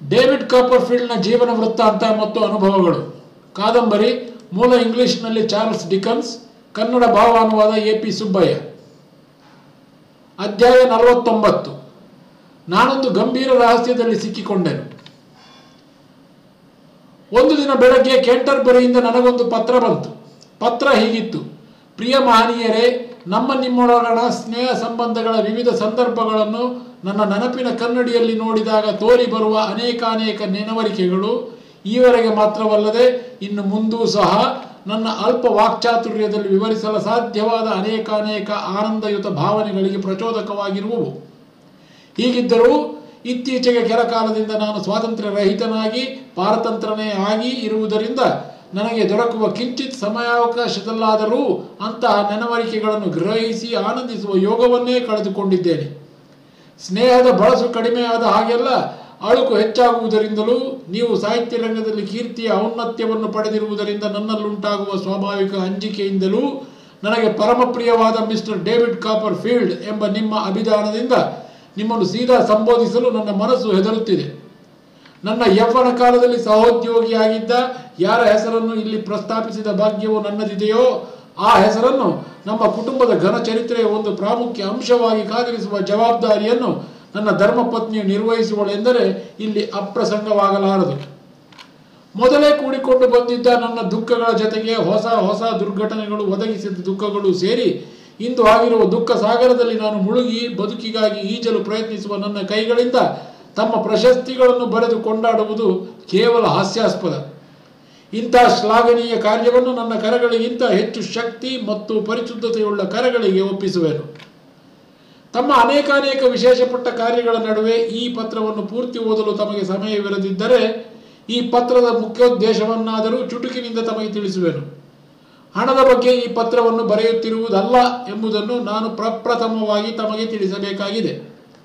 David ಕಾಪರ್ಫೀಲ್ಡ್ನ ಜೀವನ ವೃತ್ತಾಂತ ಮತ್ತು ಅನುಭವಗಳು ಕಾದಂಬರಿ ಮೂಲ ಇಂಗ್ಲಿಷ್ನಲ್ಲಿ ಚಾರ್ಲ್ಸ್ ಡಿಕನ್ಸ್ ಕನ್ನಡ ಭಾವಾನುವಾದ ಎ ಪಿ ಸುಬ್ಬಯ್ಯ ಅಧ್ಯಾಯ ನಲವತ್ತೊಂಬತ್ತು ನಾನೊಂದು ಗಂಭೀರ ರಹಸ್ಯದಲ್ಲಿ ಸಿಕ್ಕಿಕೊಂಡೆನು ಒಂದು ದಿನ ಬೆಳಗ್ಗೆ ಕೆಂಟರ್ಬರಿಯಿಂದ ನನಗೊಂದು ಪತ್ರ ಬಂತು ಪತ್ರ ಹೀಗಿತ್ತು ಪ್ರಿಯ ಮಹನೀಯರೇ ನಮ್ಮ ನಿಮ್ಮೊಳಗಣ ಸ್ನೇಹ ಸಂಬಂಧಗಳ ವಿವಿಧ ಸಂದರ್ಭಗಳನ್ನು ನನ್ನ ನೆನಪಿನ ಕನ್ನಡಿಯಲ್ಲಿ ನೋಡಿದಾಗ ತೋರಿ ಬರುವ ಅನೇಕಾನೇಕ ನೆನವರಿಕೆಗಳು ಈವರೆಗೆ ಮಾತ್ರವಲ್ಲದೆ ಇನ್ನು ಮುಂದೂ ಸಹ ನನ್ನ ಅಲ್ಪ ವಾಕ್ಚಾತುರ್ಯದಲ್ಲಿ ವಿವರಿಸಲು ಸಾಧ್ಯವಾದ ಅನೇಕಾನೇಕ ಆನಂದಯುತ ಭಾವನೆಗಳಿಗೆ ಪ್ರಚೋದಕವಾಗಿರುವವು ಹೀಗಿದ್ದರೂ ಇತ್ತೀಚೆಗೆ ಕೆಲ ಕಾಲದಿಂದ ನಾನು ಸ್ವಾತಂತ್ರ್ಯ ರಹಿತನಾಗಿ ಪಾರತಂತ್ರನೇ ಆಗಿ ಇರುವುದರಿಂದ ನನಗೆ ದೊರಕುವ ಕಿಂಚಿತ್ ಸಮಯಾವಕಾಶದಲ್ಲಾದರೂ ಅಂತಹ ನೆನವರಿಕೆಗಳನ್ನು ಗ್ರಹಿಸಿ ಆನಂದಿಸುವ ಯೋಗವನ್ನೇ ಕಳೆದುಕೊಂಡಿದ್ದೇನೆ ಸ್ನೇಹದ ಬಳಸು ಕಡಿಮೆಯಾದ ಹಾಗೆಲ್ಲ ಅಳುಕು ಹೆಚ್ಚಾಗುವುದರಿಂದಲೂ ನೀವು ಸಾಹಿತ್ಯ ರಂಗದಲ್ಲಿ ಕೀರ್ತಿಯ ಔನ್ನತ್ಯವನ್ನು ಪಡೆದಿರುವುದರಿಂದ ನನ್ನಲ್ಲುಂಟಾಗುವ ಸ್ವಾಭಾವಿಕ ಅಂಜಿಕೆಯಿಂದಲೂ ನನಗೆ ಪರಮಪ್ರಿಯವಾದ ಮಿಸ್ಟರ್ ಡೇವಿಡ್ ಕಾಪರ್ ಫೀಲ್ಡ್ ಎಂಬ ನಿಮ್ಮ ಅಭಿಧಾನದಿಂದ ನಿಮ್ಮನ್ನು ಸೀದಾ ಸಂಬೋಧಿಸಲು ನನ್ನ ಮನಸ್ಸು ಹೆದರುತ್ತಿದೆ ನನ್ನ ಯೌವನ ಕಾಲದಲ್ಲಿ ಸಹೋದ್ಯೋಗಿಯಾಗಿದ್ದ ಯಾರ ಹೆಸರನ್ನು ಇಲ್ಲಿ ಪ್ರಸ್ತಾಪಿಸಿದ ಭಾಗ್ಯವು ನನ್ನದಿದೆಯೋ ಆ ಹೆಸರನ್ನು ನಮ್ಮ ಕುಟುಂಬದ ಘನ ಚರಿತ್ರೆಯ ಒಂದು ಪ್ರಾಮುಖ್ಯ ಅಂಶವಾಗಿ ಕಾದಿರಿಸುವ ಜವಾಬ್ದಾರಿಯನ್ನು ನನ್ನ ಧರ್ಮಪತ್ನಿಯು ನಿರ್ವಹಿಸುವಳೆಂದರೆ ಇಲ್ಲಿ ಅಪ್ರಸಂಗವಾಗಲಾರದು ಮೊದಲೇ ಕೂಡಿಕೊಂಡು ಬಂದಿದ್ದ ನನ್ನ ದುಃಖಗಳ ಜೊತೆಗೆ ಹೊಸ ಹೊಸ ದುರ್ಘಟನೆಗಳು ಒದಗಿಸಿದ ದುಃಖಗಳು ಸೇರಿ ಇಂದು ಆಗಿರುವ ದುಃಖ ಸಾಗರದಲ್ಲಿ ನಾನು ಮುಳುಗಿ ಬದುಕಿಗಾಗಿ ಈಜಲು ಪ್ರಯತ್ನಿಸುವ ನನ್ನ ಕೈಗಳಿಂದ ತಮ್ಮ ಪ್ರಶಸ್ತಿಗಳನ್ನು ಬರೆದು ಕೊಂಡಾಡುವುದು ಕೇವಲ ಹಾಸ್ಯಾಸ್ಪದ ಇಂತಹ ಶ್ಲಾಘನೀಯ ಕಾರ್ಯವನ್ನು ನನ್ನ ಕರಗಳಿಗಿಂತ ಹೆಚ್ಚು ಶಕ್ತಿ ಮತ್ತು ಪರಿಶುದ್ಧತೆಯುಳ್ಳ ಕರಗಳಿಗೆ ಒಪ್ಪಿಸುವೆನು ತಮ್ಮ ಅನೇಕಾನೇಕ ವಿಶೇಷಪಟ್ಟ ಕಾರ್ಯಗಳ ನಡುವೆ ಈ ಪತ್ರವನ್ನು ಪೂರ್ತಿ ಓದಲು ತಮಗೆ ಸಮಯವಿರದಿದ್ದರೆ ಈ ಪತ್ರದ ಮುಖ್ಯೋದ್ದೇಶವನ್ನಾದರೂ ಚುಟುಕಿನಿಂದ ತಮಗೆ ತಿಳಿಸುವೆನು ಹಣದ ಬಗ್ಗೆ ಈ ಪತ್ರವನ್ನು ಬರೆಯುತ್ತಿರುವುದಲ್ಲ ಎಂಬುದನ್ನು ನಾನು ಪ್ರಪ್ರಥಮವಾಗಿ ತಮಗೆ ತಿಳಿಸಬೇಕಾಗಿದೆ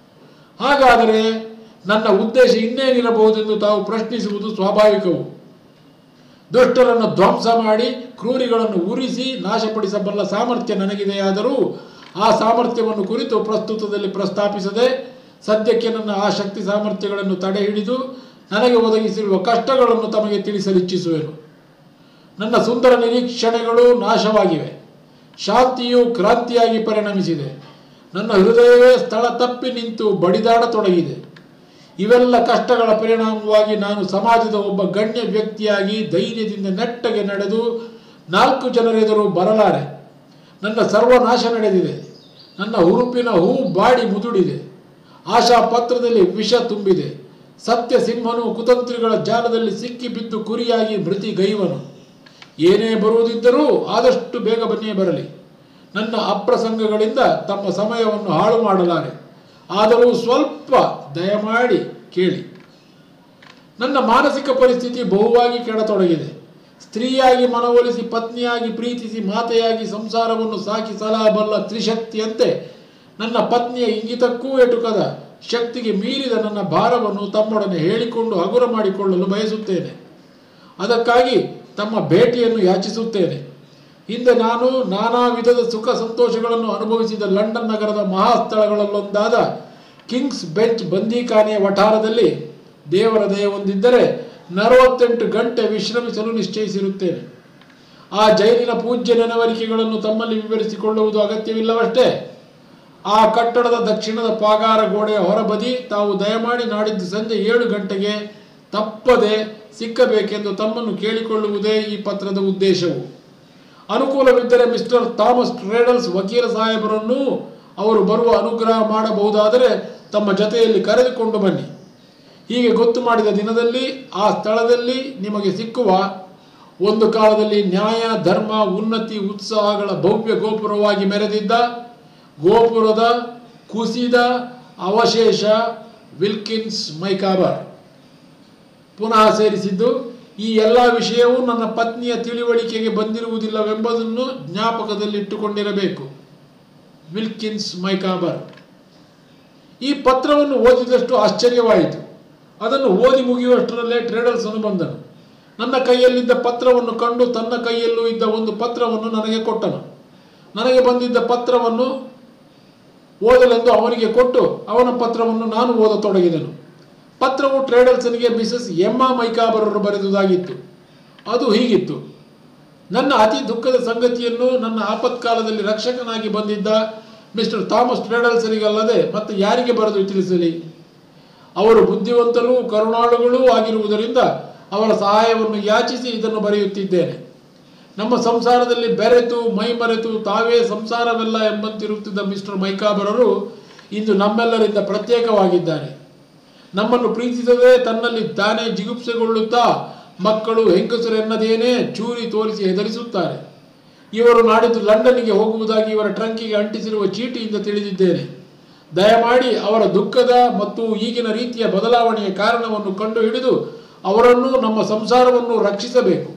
ಹಾಗಾದರೆ ನನ್ನ ಉದ್ದೇಶ ಇನ್ನೇನಿರಬಹುದೆಂದು ತಾವು ಪ್ರಶ್ನಿಸುವುದು ಸ್ವಾಭಾವಿಕವು ದುಷ್ಟರನ್ನು ಧ್ವಂಸ ಮಾಡಿ ಕ್ರೂರಿಗಳನ್ನು ಉರಿಸಿ ನಾಶಪಡಿಸಬಲ್ಲ ಸಾಮರ್ಥ್ಯ ನನಗಿದೆಯಾದರೂ ಆ ಸಾಮರ್ಥ್ಯವನ್ನು ಕುರಿತು ಪ್ರಸ್ತುತದಲ್ಲಿ ಪ್ರಸ್ತಾಪಿಸದೆ ಸದ್ಯಕ್ಕೆ ನನ್ನ ಆ ಶಕ್ತಿ ಸಾಮರ್ಥ್ಯಗಳನ್ನು ತಡೆ ಹಿಡಿದು ನನಗೆ ಒದಗಿಸಿರುವ ಕಷ್ಟಗಳನ್ನು ತಮಗೆ ತಿಳಿಸಲಿಚ್ಛಿಸುವೆನು ನನ್ನ ಸುಂದರ ನಿರೀಕ್ಷಣೆಗಳು ನಾಶವಾಗಿವೆ ಶಾಂತಿಯು ಕ್ರಾಂತಿಯಾಗಿ ಪರಿಣಮಿಸಿದೆ ನನ್ನ ಹೃದಯವೇ ಸ್ಥಳ ತಪ್ಪಿ ನಿಂತು ಬಡಿದಾಡತೊಡಗಿದೆ ಇವೆಲ್ಲ ಕಷ್ಟಗಳ ಪರಿಣಾಮವಾಗಿ ನಾನು ಸಮಾಜದ ಒಬ್ಬ ಗಣ್ಯ ವ್ಯಕ್ತಿಯಾಗಿ ಧೈರ್ಯದಿಂದ ನೆಟ್ಟಗೆ ನಡೆದು ನಾಲ್ಕು ಜನರೆದುರು ಬರಲಾರೆ ನನ್ನ ಸರ್ವನಾಶ ನಡೆದಿದೆ ನನ್ನ ಹುರುಪಿನ ಹೂ ಬಾಡಿ ಮುದುಡಿದೆ ಆಶಾ ಪತ್ರದಲ್ಲಿ ವಿಷ ತುಂಬಿದೆ ಸತ್ಯ ಸಿಂಹನು ಕುತಂತ್ರಿಗಳ ಜಾಲದಲ್ಲಿ ಸಿಕ್ಕಿ ಬಿದ್ದು ಕುರಿಯಾಗಿ ಮೃತಿ ಗೈವನು ಏನೇ ಬರುವುದಿದ್ದರೂ ಆದಷ್ಟು ಬೇಗ ಬನ್ನಿಯೇ ಬರಲಿ ನನ್ನ ಅಪ್ರಸಂಗಗಳಿಂದ ತಮ್ಮ ಸಮಯವನ್ನು ಹಾಳು ಮಾಡಲಾರೆ ಆದರೂ ಸ್ವಲ್ಪ ದಯಮಾಡಿ ಕೇಳಿ ನನ್ನ ಮಾನಸಿಕ ಪರಿಸ್ಥಿತಿ ಬಹುವಾಗಿ ಕೆಡತೊಡಗಿದೆ ಸ್ತ್ರೀಯಾಗಿ ಮನವೊಲಿಸಿ ಪತ್ನಿಯಾಗಿ ಪ್ರೀತಿಸಿ ಮಾತೆಯಾಗಿ ಸಂಸಾರವನ್ನು ಸಾಕಿ ಸಲಹಬಲ್ಲ ತ್ರಿಶಕ್ತಿಯಂತೆ ನನ್ನ ಪತ್ನಿಯ ಇಂಗಿತಕ್ಕೂ ಎಟುಕದ ಶಕ್ತಿಗೆ ಮೀರಿದ ನನ್ನ ಭಾರವನ್ನು ತಮ್ಮೊಡನೆ ಹೇಳಿಕೊಂಡು ಹಗುರ ಮಾಡಿಕೊಳ್ಳಲು ಬಯಸುತ್ತೇನೆ ಅದಕ್ಕಾಗಿ ತಮ್ಮ ಭೇಟಿಯನ್ನು ಯಾಚಿಸುತ್ತೇನೆ ಹಿಂದೆ ನಾನು ನಾನಾ ವಿಧದ ಸುಖ ಸಂತೋಷಗಳನ್ನು ಅನುಭವಿಸಿದ ಲಂಡನ್ ನಗರದ ಮಹಾಸ್ಥಳಗಳಲ್ಲೊಂದಾದ ಕಿಂಗ್ಸ್ ಬೆಂಚ್ ಬಂದೀಖಾನೆಯ ವಠಾರದಲ್ಲಿ ದೇವರ ದಯ ಹೊಂದಿದ್ದರೆ ನಲವತ್ತೆಂಟು ಗಂಟೆ ವಿಶ್ರಮಿಸಲು ನಿಶ್ಚಯಿಸಿರುತ್ತೇನೆ ಆ ಜೈಲಿನ ಪೂಜ್ಯ ನೆನವರಿಕೆಗಳನ್ನು ತಮ್ಮಲ್ಲಿ ವಿವರಿಸಿಕೊಳ್ಳುವುದು ಅಗತ್ಯವಿಲ್ಲವಷ್ಟೇ ಆ ಕಟ್ಟಡದ ದಕ್ಷಿಣದ ಪಾಗಾರ ಗೋಡೆಯ ಹೊರಬದಿ ತಾವು ದಯಮಾಡಿ ನಾಡಿದ್ದು ಸಂಜೆ ಏಳು ಗಂಟೆಗೆ ತಪ್ಪದೆ ಸಿಕ್ಕಬೇಕೆಂದು ತಮ್ಮನ್ನು ಕೇಳಿಕೊಳ್ಳುವುದೇ ಈ ಪತ್ರದ ಉದ್ದೇಶವು ಅನುಕೂಲವಿದ್ದರೆ ಮಿಸ್ಟರ್ ಥಾಮಸ್ ಟ್ರೇಡಲ್ಸ್ ವಕೀಲ ಸಾಹೇಬರನ್ನು ಅವರು ಬರುವ ಅನುಗ್ರಹ ಮಾಡಬಹುದಾದರೆ ತಮ್ಮ ಜೊತೆಯಲ್ಲಿ ಕರೆದುಕೊಂಡು ಬನ್ನಿ ಹೀಗೆ ಗೊತ್ತು ಮಾಡಿದ ದಿನದಲ್ಲಿ ಆ ಸ್ಥಳದಲ್ಲಿ ನಿಮಗೆ ಸಿಕ್ಕುವ ಒಂದು ಕಾಲದಲ್ಲಿ ನ್ಯಾಯ ಧರ್ಮ ಉನ್ನತಿ ಉತ್ಸಾಹಗಳ ಭವ್ಯ ಗೋಪುರವಾಗಿ ಮೆರೆದಿದ್ದ ಗೋಪುರದ ಕುಸಿದ ಅವಶೇಷ ವಿಲ್ಕಿನ್ಸ್ ಮೈಕಾಬರ್ ಪುನಃ ಸೇರಿಸಿದ್ದು ಈ ಎಲ್ಲ ವಿಷಯವೂ ನನ್ನ ಪತ್ನಿಯ ತಿಳಿವಳಿಕೆಗೆ ಬಂದಿರುವುದಿಲ್ಲವೆಂಬುದನ್ನು ಜ್ಞಾಪಕದಲ್ಲಿಟ್ಟುಕೊಂಡಿರಬೇಕು ವಿಲ್ಕಿನ್ಸ್ ಮೈಕಾಬರ್ ಈ ಪತ್ರವನ್ನು ಓದಿದಷ್ಟು ಆಶ್ಚರ್ಯವಾಯಿತು ಅದನ್ನು ಓದಿ ಮುಗಿಯುವಷ್ಟರಲ್ಲೇ ಟ್ರೇಡಲ್ಸನು ಬಂದನು ನನ್ನ ಕೈಯಲ್ಲಿದ್ದ ಪತ್ರವನ್ನು ಕಂಡು ತನ್ನ ಕೈಯಲ್ಲೂ ಇದ್ದ ಒಂದು ಪತ್ರವನ್ನು ನನಗೆ ಕೊಟ್ಟನು ನನಗೆ ಬಂದಿದ್ದ ಪತ್ರವನ್ನು ಓದಲೆಂದು ಅವನಿಗೆ ಕೊಟ್ಟು ಅವನ ಪತ್ರವನ್ನು ನಾನು ಓದತೊಡಗಿದೆನು ಪತ್ರವು ಟ್ರೇಡಲ್ಸನ್ಗೆ ಮಿಸಸ್ ಎಮ್ಮ ಮೈಕಾಬರರು ಬರೆದುದಾಗಿತ್ತು ಅದು ಹೀಗಿತ್ತು ನನ್ನ ಅತಿ ದುಃಖದ ಸಂಗತಿಯನ್ನು ನನ್ನ ಆಪತ್ಕಾಲದಲ್ಲಿ ರಕ್ಷಕನಾಗಿ ಬಂದಿದ್ದ ಮಿಸ್ಟರ್ ಥಾಮಸ್ ಟ್ರೇಡಲ್ಸರಿಗಲ್ಲದೆ ಮತ್ತೆ ಯಾರಿಗೆ ಬರೆದು ತಿಳಿಸಲಿ ಅವರು ಬುದ್ಧಿವಂತರೂ ಕರುಣಾಳುಗಳೂ ಆಗಿರುವುದರಿಂದ ಅವರ ಸಹಾಯವನ್ನು ಯಾಚಿಸಿ ಇದನ್ನು ಬರೆಯುತ್ತಿದ್ದೇನೆ ನಮ್ಮ ಸಂಸಾರದಲ್ಲಿ ಬೆರೆತು ಮೈಮರೆತು ತಾವೇ ಸಂಸಾರವೆಲ್ಲ ಎಂಬಂತಿರುತ್ತಿದ್ದ ಮಿಸ್ಟರ್ ಮೈಕಾಬರರು ಇಂದು ನಮ್ಮೆಲ್ಲರಿಂದ ಪ್ರತ್ಯೇಕವಾಗಿದ್ದಾರೆ ನಮ್ಮನ್ನು ಪ್ರೀತಿಸದೆ ತನ್ನಲ್ಲಿ ತಾನೇ ಜಿಗುಪ್ಸೆಗೊಳ್ಳುತ್ತಾ ಮಕ್ಕಳು ಹೆಂಗಸರೆನ್ನದೇನೇ ಚೂರಿ ತೋರಿಸಿ ಹೆದರಿಸುತ್ತಾರೆ ಇವರು ನಾಡಿದ್ದು ಲಂಡನ್ನಿಗೆ ಹೋಗುವುದಾಗಿ ಇವರ ಟ್ರಂಕಿಗೆ ಅಂಟಿಸಿರುವ ಚೀಟಿಯಿಂದ ತಿಳಿದಿದ್ದೇನೆ ದಯಮಾಡಿ ಅವರ ದುಃಖದ ಮತ್ತು ಈಗಿನ ರೀತಿಯ ಬದಲಾವಣೆಯ ಕಾರಣವನ್ನು ಕಂಡುಹಿಡಿದು ಅವರನ್ನು ನಮ್ಮ ಸಂಸಾರವನ್ನು ರಕ್ಷಿಸಬೇಕು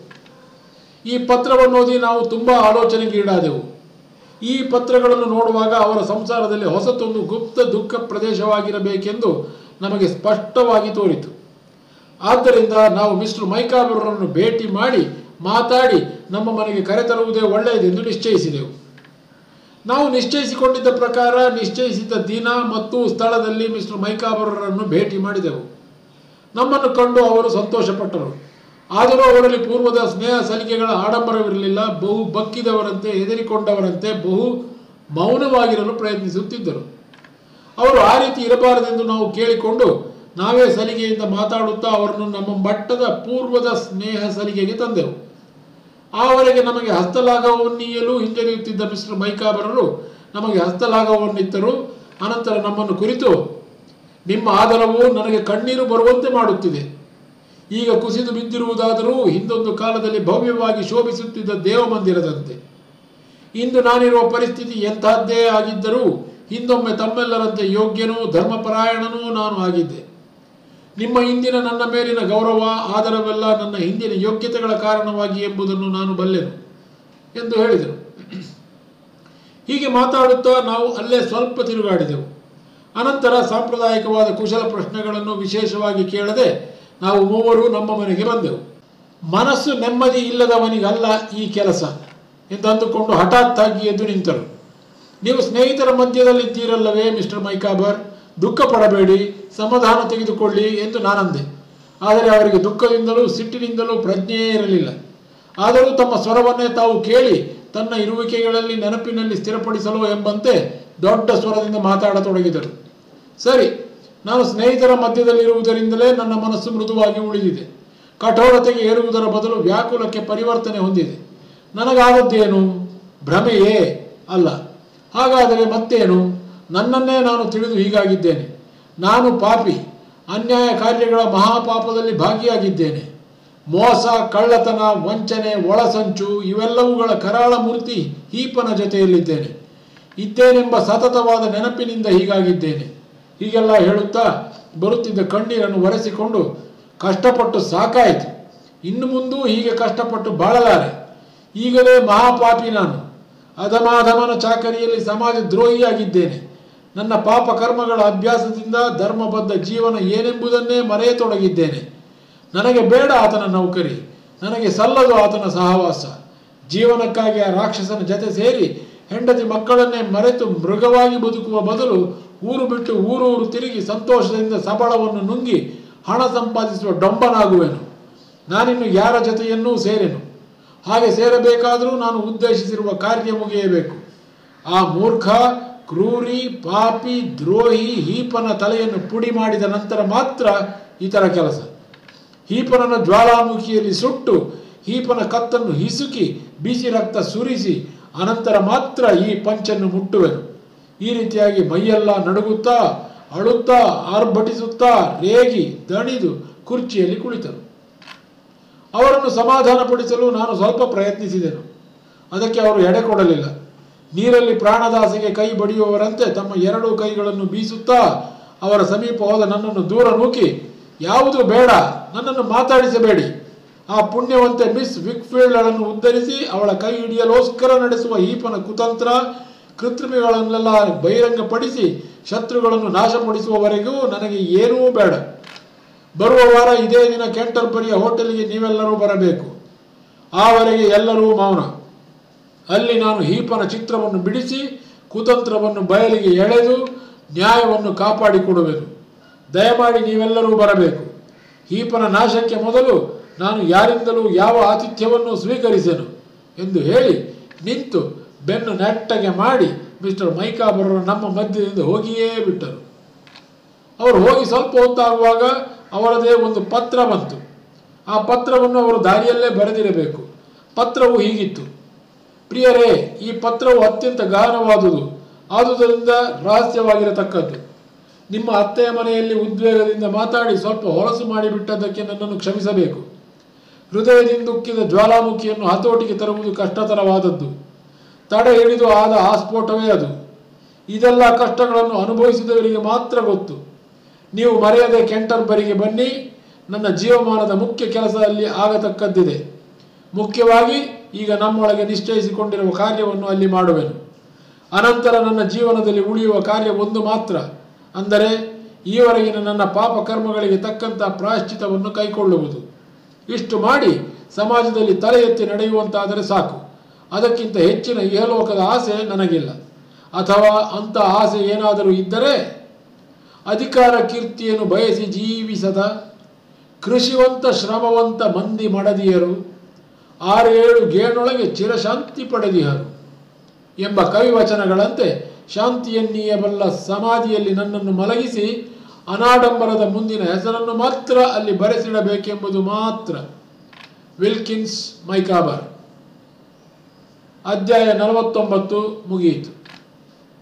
ಈ ಪತ್ರವನ್ನು ಓದಿ ನಾವು ತುಂಬ ಆಲೋಚನೆಗೀಡಾದೆವು ಈ ಪತ್ರಗಳನ್ನು ನೋಡುವಾಗ ಅವರ ಸಂಸಾರದಲ್ಲಿ ಹೊಸತೊಂದು ಗುಪ್ತ ದುಃಖ ಪ್ರದೇಶವಾಗಿರಬೇಕೆಂದು ನಮಗೆ ಸ್ಪಷ್ಟವಾಗಿ ತೋರಿತು ಆದ್ದರಿಂದ ನಾವು ಮಿಸ್ಟರ್ ಮೈಕಾಬರನ್ನು ಭೇಟಿ ಮಾಡಿ ಮಾತಾಡಿ ನಮ್ಮ ಮನೆಗೆ ಕರೆತರುವುದೇ ಒಳ್ಳೆಯದೆಂದು ನಿಶ್ಚಯಿಸಿದೆವು ನಾವು ನಿಶ್ಚಯಿಸಿಕೊಂಡಿದ್ದ ಪ್ರಕಾರ ನಿಶ್ಚಯಿಸಿದ ದಿನ ಮತ್ತು ಸ್ಥಳದಲ್ಲಿ ಮಿಸ್ಟರ್ ಮೈಕಾಬರರನ್ನು ಭೇಟಿ ಮಾಡಿದೆವು ನಮ್ಮನ್ನು ಕಂಡು ಅವರು ಸಂತೋಷಪಟ್ಟರು ಆದರೂ ಅವರಲ್ಲಿ ಪೂರ್ವದ ಸ್ನೇಹ ಸಲಿಕೆಗಳ ಆಡಂಬರವಿರಲಿಲ್ಲ ಬಹು ಬಕ್ಕಿದವರಂತೆ ಹೆದರಿಕೊಂಡವರಂತೆ ಬಹು ಮೌನವಾಗಿರಲು ಪ್ರಯತ್ನಿಸುತ್ತಿದ್ದರು ಅವರು ಆ ರೀತಿ ಇರಬಾರದೆಂದು ನಾವು ಕೇಳಿಕೊಂಡು ನಾವೇ ಸಲಿಗೆಯಿಂದ ಮಾತಾಡುತ್ತಾ ಅವರನ್ನು ನಮ್ಮ ಮಟ್ಟದ ಪೂರ್ವದ ಸ್ನೇಹ ಸಲಿಗೆಗೆ ತಂದೆವು ಆವರೆಗೆ ನಮಗೆ ಹಸ್ತಲಾಘವನ್ನೀಯಲು ಹಿಂಜರಿಯುತ್ತಿದ್ದ ಮಿಸ್ಟರ್ ಮೈಕಾಬರರು ನಮಗೆ ಹಸ್ತಲಾಘವನ್ನಿತ್ತರು ಅನಂತರ ನಮ್ಮನ್ನು ಕುರಿತು ನಿಮ್ಮ ಆದರವು ನನಗೆ ಕಣ್ಣೀರು ಬರುವಂತೆ ಮಾಡುತ್ತಿದೆ ಈಗ ಕುಸಿದು ಬಿದ್ದಿರುವುದಾದರೂ ಹಿಂದೊಂದು ಕಾಲದಲ್ಲಿ ಭವ್ಯವಾಗಿ ಶೋಭಿಸುತ್ತಿದ್ದ ದೇವಮಂದಿರದಂತೆ ಇಂದು ನಾನಿರುವ ಪರಿಸ್ಥಿತಿ ಎಂತಹದ್ದೇ ಆಗಿದ್ದರೂ ಹಿಂದೊಮ್ಮೆ ತಮ್ಮೆಲ್ಲರಂತೆ ಯೋಗ್ಯನೂ ಧರ್ಮಪರಾಯಣನೂ ನಾನು ಆಗಿದ್ದೆ ನಿಮ್ಮ ಇಂದಿನ ನನ್ನ ಮೇಲಿನ ಗೌರವ ಆದರವೆಲ್ಲ ನನ್ನ ಹಿಂದಿನ ಯೋಗ್ಯತೆಗಳ ಕಾರಣವಾಗಿ ಎಂಬುದನ್ನು ನಾನು ಬಲ್ಲೆನು ಎಂದು ಹೇಳಿದರು ಹೀಗೆ ಮಾತಾಡುತ್ತಾ ನಾವು ಅಲ್ಲೇ ಸ್ವಲ್ಪ ತಿರುಗಾಡಿದೆವು ಅನಂತರ ಸಾಂಪ್ರದಾಯಿಕವಾದ ಕುಶಲ ಪ್ರಶ್ನೆಗಳನ್ನು ವಿಶೇಷವಾಗಿ ಕೇಳದೆ ನಾವು ಮೂವರು ನಮ್ಮ ಮನೆಗೆ ಬಂದೆವು ಮನಸ್ಸು ನೆಮ್ಮದಿ ಇಲ್ಲದವನಿಗಲ್ಲ ಈ ಕೆಲಸ ಎಂದು ಅಂದುಕೊಂಡು ಹಠಾತ್ತಾಗಿ ಎದ್ದು ನಿಂತರು ನೀವು ಸ್ನೇಹಿತರ ಮಧ್ಯದಲ್ಲಿದ್ದೀರಲ್ಲವೇ ಮಿಸ್ಟರ್ ಮೈಕಾಬರ್ ದುಃಖ ಪಡಬೇಡಿ ಸಮಾಧಾನ ತೆಗೆದುಕೊಳ್ಳಿ ಎಂದು ನಾನಂದೆ ಆದರೆ ಅವರಿಗೆ ದುಃಖದಿಂದಲೂ ಸಿಟ್ಟಿನಿಂದಲೂ ಪ್ರಜ್ಞೆಯೇ ಇರಲಿಲ್ಲ ಆದರೂ ತಮ್ಮ ಸ್ವರವನ್ನೇ ತಾವು ಕೇಳಿ ತನ್ನ ಇರುವಿಕೆಗಳಲ್ಲಿ ನೆನಪಿನಲ್ಲಿ ಸ್ಥಿರಪಡಿಸಲು ಎಂಬಂತೆ ದೊಡ್ಡ ಸ್ವರದಿಂದ ಮಾತಾಡತೊಡಗಿದರು ಸರಿ ನಾನು ಸ್ನೇಹಿತರ ಮಧ್ಯದಲ್ಲಿರುವುದರಿಂದಲೇ ನನ್ನ ಮನಸ್ಸು ಮೃದುವಾಗಿ ಉಳಿದಿದೆ ಕಠೋರತೆಗೆ ಏರುವುದರ ಬದಲು ವ್ಯಾಕುಲಕ್ಕೆ ಪರಿವರ್ತನೆ ಹೊಂದಿದೆ ನನಗಾದದ್ದೇನು ಭ್ರಮೆಯೇ ಅಲ್ಲ ಹಾಗಾದರೆ ಮತ್ತೇನು ನನ್ನನ್ನೇ ನಾನು ತಿಳಿದು ಹೀಗಾಗಿದ್ದೇನೆ ನಾನು ಪಾಪಿ ಅನ್ಯಾಯ ಕಾರ್ಯಗಳ ಮಹಾಪಾಪದಲ್ಲಿ ಭಾಗಿಯಾಗಿದ್ದೇನೆ ಮೋಸ ಕಳ್ಳತನ ವಂಚನೆ ಒಳಸಂಚು ಇವೆಲ್ಲವುಗಳ ಕರಾಳ ಮೂರ್ತಿ ಹೀಪನ ಜೊತೆಯಲ್ಲಿದ್ದೇನೆ ಇದ್ದೇನೆಂಬ ಸತತವಾದ ನೆನಪಿನಿಂದ ಹೀಗಾಗಿದ್ದೇನೆ ಹೀಗೆಲ್ಲ ಹೇಳುತ್ತಾ ಬರುತ್ತಿದ್ದ ಕಣ್ಣೀರನ್ನು ಒರೆಸಿಕೊಂಡು ಕಷ್ಟಪಟ್ಟು ಸಾಕಾಯಿತು ಇನ್ನು ಮುಂದೂ ಹೀಗೆ ಕಷ್ಟಪಟ್ಟು ಬಾಳಲಾರೆ ಈಗಲೇ ಮಹಾಪಾಪಿ ನಾನು ಅಧಮಾಧಮನ ಚಾಕರಿಯಲ್ಲಿ ಸಮಾಜ ದ್ರೋಹಿಯಾಗಿದ್ದೇನೆ ನನ್ನ ಪಾಪ ಕರ್ಮಗಳ ಅಭ್ಯಾಸದಿಂದ ಧರ್ಮಬದ್ಧ ಜೀವನ ಏನೆಂಬುದನ್ನೇ ಮರೆಯತೊಡಗಿದ್ದೇನೆ ನನಗೆ ಬೇಡ ಆತನ ನೌಕರಿ ನನಗೆ ಸಲ್ಲದು ಆತನ ಸಹವಾಸ ಜೀವನಕ್ಕಾಗಿ ಆ ರಾಕ್ಷಸನ ಜತೆ ಸೇರಿ ಹೆಂಡತಿ ಮಕ್ಕಳನ್ನೇ ಮರೆತು ಮೃಗವಾಗಿ ಬದುಕುವ ಬದಲು ಊರು ಬಿಟ್ಟು ಊರೂರು ತಿರುಗಿ ಸಂತೋಷದಿಂದ ಸಬಳವನ್ನು ನುಂಗಿ ಹಣ ಸಂಪಾದಿಸುವ ಡೊಂಬನಾಗುವೆನು ನಾನಿನ್ನು ಯಾರ ಜೊತೆಯನ್ನೂ ಸೇರೆನು ಹಾಗೆ ಸೇರಬೇಕಾದರೂ ನಾನು ಉದ್ದೇಶಿಸಿರುವ ಕಾರ್ಯ ಮುಗಿಯಬೇಕು ಆ ಮೂರ್ಖ ಕ್ರೂರಿ ಪಾಪಿ ದ್ರೋಹಿ ಹೀಪನ ತಲೆಯನ್ನು ಪುಡಿ ಮಾಡಿದ ನಂತರ ಮಾತ್ರ ಇತರ ಕೆಲಸ ಹೀಪನನ್ನು ಜ್ವಾಲಾಮುಖಿಯಲ್ಲಿ ಸುಟ್ಟು ಹೀಪನ ಕತ್ತನ್ನು ಹಿಸುಕಿ ಬಿಸಿ ರಕ್ತ ಸುರಿಸಿ ಅನಂತರ ಮಾತ್ರ ಈ ಪಂಚನ್ನು ಮುಟ್ಟುವೆನು ಈ ರೀತಿಯಾಗಿ ಮೈಯೆಲ್ಲ ನಡುಗುತ್ತಾ ಅಳುತ್ತಾ ಆರ್ಭಟಿಸುತ್ತಾ ರೇಗಿ ದಣಿದು ಕುರ್ಚಿಯಲ್ಲಿ ಕುಳಿತರು ಅವರನ್ನು ಸಮಾಧಾನಪಡಿಸಲು ನಾನು ಸ್ವಲ್ಪ ಪ್ರಯತ್ನಿಸಿದೆನು ಅದಕ್ಕೆ ಅವರು ಎಡೆ ಕೊಡಲಿಲ್ಲ ನೀರಲ್ಲಿ ಪ್ರಾಣದಾಸೆಗೆ ಕೈ ಬಡಿಯುವವರಂತೆ ತಮ್ಮ ಎರಡೂ ಕೈಗಳನ್ನು ಬೀಸುತ್ತಾ ಅವರ ಸಮೀಪ ಹೋದ ನನ್ನನ್ನು ದೂರ ನೂಕಿ ಯಾವುದು ಬೇಡ ನನ್ನನ್ನು ಮಾತಾಡಿಸಬೇಡಿ ಆ ಪುಣ್ಯವಂತೆ ಮಿಸ್ ವಿಕ್ಫೀಲ್ಡ್ಗಳನ್ನು ಉದ್ಧರಿಸಿ ಅವಳ ಕೈ ಹಿಡಿಯಲೋಸ್ಕರ ನಡೆಸುವ ಈಪನ ಕುತಂತ್ರ ಕೃತ್ರಿಮೆಗಳನ್ನೆಲ್ಲ ಬಹಿರಂಗಪಡಿಸಿ ಶತ್ರುಗಳನ್ನು ನಾಶಪಡಿಸುವವರೆಗೂ ನನಗೆ ಏನೂ ಬೇಡ ಬರುವ ವಾರ ಇದೇ ದಿನ ಕೆಂಟರ್ಬರಿಯ ಹೋಟೆಲ್ಗೆ ನೀವೆಲ್ಲರೂ ಬರಬೇಕು ಆವರೆಗೆ ಎಲ್ಲರೂ ಮೌನ ಅಲ್ಲಿ ನಾನು ಹೀಪನ ಚಿತ್ರವನ್ನು ಬಿಡಿಸಿ ಕುತಂತ್ರವನ್ನು ಬಯಲಿಗೆ ಎಳೆದು ನ್ಯಾಯವನ್ನು ಕಾಪಾಡಿಕೊಡುವೆನು ದಯಮಾಡಿ ನೀವೆಲ್ಲರೂ ಬರಬೇಕು ಈಪನ ನಾಶಕ್ಕೆ ಮೊದಲು ನಾನು ಯಾರಿಂದಲೂ ಯಾವ ಆತಿಥ್ಯವನ್ನು ಸ್ವೀಕರಿಸೆನು ಎಂದು ಹೇಳಿ ನಿಂತು ಬೆನ್ನು ನೆಟ್ಟಗೆ ಮಾಡಿ ಮಿಸ್ಟರ್ ಮೈಕಾಬರರು ನಮ್ಮ ಮಧ್ಯದಿಂದ ಹೋಗಿಯೇ ಬಿಟ್ಟರು ಅವರು ಹೋಗಿ ಸ್ವಲ್ಪ ಹೊತ್ತಾಗುವಾಗ ಅವರದೇ ಒಂದು ಪತ್ರ ಬಂತು ಆ ಪತ್ರವನ್ನು ಅವರು ದಾರಿಯಲ್ಲೇ ಬರೆದಿರಬೇಕು ಪತ್ರವು ಹೀಗಿತ್ತು ಪ್ರಿಯರೇ ಈ ಪತ್ರವು ಅತ್ಯಂತ ಗಹನವಾದುದು ಆದುದರಿಂದ ರಹಸ್ಯವಾಗಿರತಕ್ಕದ್ದು ನಿಮ್ಮ ಅತ್ತೆಯ ಮನೆಯಲ್ಲಿ ಉದ್ವೇಗದಿಂದ ಮಾತಾಡಿ ಸ್ವಲ್ಪ ಹೊಲಸು ಮಾಡಿಬಿಟ್ಟದ್ದಕ್ಕೆ ನನ್ನನ್ನು ಕ್ಷಮಿಸಬೇಕು ಹೃದಯದಿಂದುಕ್ಕಿದ ಜ್ವಾಲಾಮುಖಿಯನ್ನು ಹತೋಟಿಗೆ ತರುವುದು ಕಷ್ಟತರವಾದದ್ದು ತಡೆ ಹಿಡಿದು ಆದ ಆಸ್ಫೋಟವೇ ಅದು ಇದೆಲ್ಲ ಕಷ್ಟಗಳನ್ನು ಅನುಭವಿಸಿದವರಿಗೆ ಮಾತ್ರ ಗೊತ್ತು ನೀವು ಮರೆಯದೆ ಕೆಂಟರ್ಬರಿಗೆ ಬನ್ನಿ ನನ್ನ ಜೀವಮಾನದ ಮುಖ್ಯ ಕೆಲಸ ಅಲ್ಲಿ ಆಗತಕ್ಕದ್ದಿದೆ ಮುಖ್ಯವಾಗಿ ಈಗ ನಮ್ಮೊಳಗೆ ನಿಶ್ಚಯಿಸಿಕೊಂಡಿರುವ ಕಾರ್ಯವನ್ನು ಅಲ್ಲಿ ಮಾಡುವೆನು ಅನಂತರ ನನ್ನ ಜೀವನದಲ್ಲಿ ಉಳಿಯುವ ಕಾರ್ಯ ಒಂದು ಮಾತ್ರ ಅಂದರೆ ಈವರೆಗಿನ ನನ್ನ ಪಾಪ ಕರ್ಮಗಳಿಗೆ ತಕ್ಕಂಥ ಪ್ರಾಯಶ್ಚಿತವನ್ನು ಕೈಕೊಳ್ಳುವುದು ಇಷ್ಟು ಮಾಡಿ ಸಮಾಜದಲ್ಲಿ ತಲೆ ಎತ್ತಿ ನಡೆಯುವಂತಾದರೆ ಸಾಕು ಅದಕ್ಕಿಂತ ಹೆಚ್ಚಿನ ಇಹಲೋಕದ ಆಸೆ ನನಗಿಲ್ಲ ಅಥವಾ ಅಂಥ ಆಸೆ ಏನಾದರೂ ಇದ್ದರೆ ಅಧಿಕಾರ ಕೀರ್ತಿಯನ್ನು ಬಯಸಿ ಜೀವಿಸದ ಕೃಷಿವಂತ ಶ್ರಮವಂತ ಮಂದಿ ಮಡದಿಯರು ಆರೇಳು ಗೇಣೊಳಗೆ ಚಿರಶಾಂತಿ ಪಡೆದಿಹರು ಎಂಬ ಕವಿವಚನಗಳಂತೆ ಶಾಂತಿಯನ್ನೀಯಬಲ್ಲ ಸಮಾಧಿಯಲ್ಲಿ ನನ್ನನ್ನು ಮಲಗಿಸಿ ಅನಾಡಂಬರದ ಮುಂದಿನ ಹೆಸರನ್ನು ಮಾತ್ರ ಅಲ್ಲಿ ಬರೆಸಿಡಬೇಕೆಂಬುದು ಮಾತ್ರ ವಿಲ್ಕಿನ್ಸ್ ಮೈಕಾಬರ್ ಅಧ್ಯಾಯ ನಲವತ್ತೊಂಬತ್ತು ಮುಗಿಯಿತು